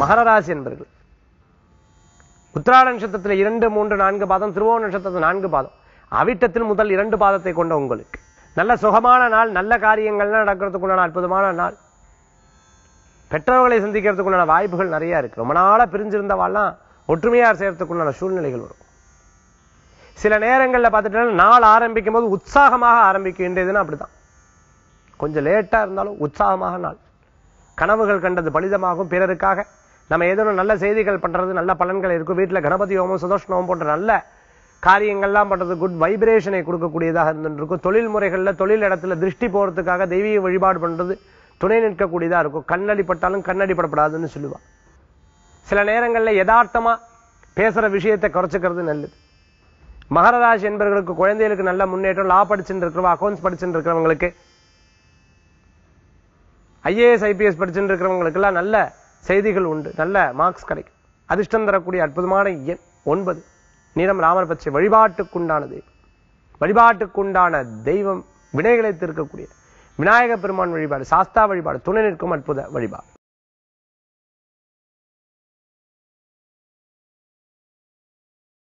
மகர ராசி என்பர்கள் உத்திராட நட்சத்திரத்தில் இரண்டு மூன்று நான்கு பாதம் திருவோண நட்சத்திரத்தில் நான்கு பாதம் அவிட்டத்தில் முதல் இரண்டு பாதத்தை கொண்ட உங்களுக்கு நல்ல சுகமான நாள் நல்ல காரியங்கள்லாம் நடக்கிறதுக்குண்டான அற்புதமான நாள் பெற்றோர்களை சந்திக்கிறதுக்குண்டான வாய்ப்புகள் நிறைய இருக்கு ரொம்ப நாளா பிரிஞ்சிருந்தவாள்லாம் ஒற்றுமையா சேர்த்துக்குண்டான சூழ்நிலைகள் வரும் சில நேரங்களில் பார்த்துட்டோம்னா நாள் ஆரம்பிக்கும் போது உற்சாகமாக ஆரம்பிக்கின்றதுன்னா அப்படிதான் கொஞ்சம் லேட்டா இருந்தாலும் உற்சாகமாக நாள் கனவுகள் கண்டது பலிதமாகும் பிறருக்காக நம்ம ஏதோ நல்ல செய்திகள் பண்றது நல்ல பலன்கள் இருக்கும் வீட்டில் கணபதி ஹோமம் சுதோஷ் ஹோமம் போன்ற நல்ல காரியங்கள்லாம் பண்றது குட் வைப்ரேஷனை கொடுக்கக்கூடியதாக இருந்துருக்கும் தொழில் முறைகளில் தொழில் இடத்துல திருஷ்டி போறதுக்காக தெய்வீக வழிபாடு பண்றது துணை நிற்கக்கூடியதா இருக்கும் கண்ணடி பட்டாலும் கண்ணடி படப்படாதுன்னு சொல்லுவா சில நேரங்களில் யதார்த்தமா பேசுற விஷயத்தை குறைச்சிக்கிறது நல்லது மகர ராசி என்பவர்களுக்கு குழந்தைகளுக்கு நல்ல முன்னேற்றம் லா படிச்சுட்டு இருக்கிறவங்க அக்கௌண்ட்ஸ் படிச்சுட்டு இருக்கிறவங்களுக்கு ஐஏஎஸ் ஐபிஎஸ் படிச்சுட்டு இருக்கிறவங்களுக்கெல்லாம் நல்ல செய்திகள் உண்டு நல்ல மார்க்ஸ் கிடைக்கும் அதிர்ஷ்டம் தரக்கூடிய அற்புதமான எண் ஒன்பது நிறம் ராமர் பச்சை வழிபாட்டுக்குண்டான தெய்வம் வழிபாட்டுக்குண்டான தெய்வம் வினைகளை தீர்க்கக்கூடிய விநாயக பெருமான் வழிபாடு சாஸ்தா வழிபாடு துணை நிற்கும் அற்புத வழிபாடு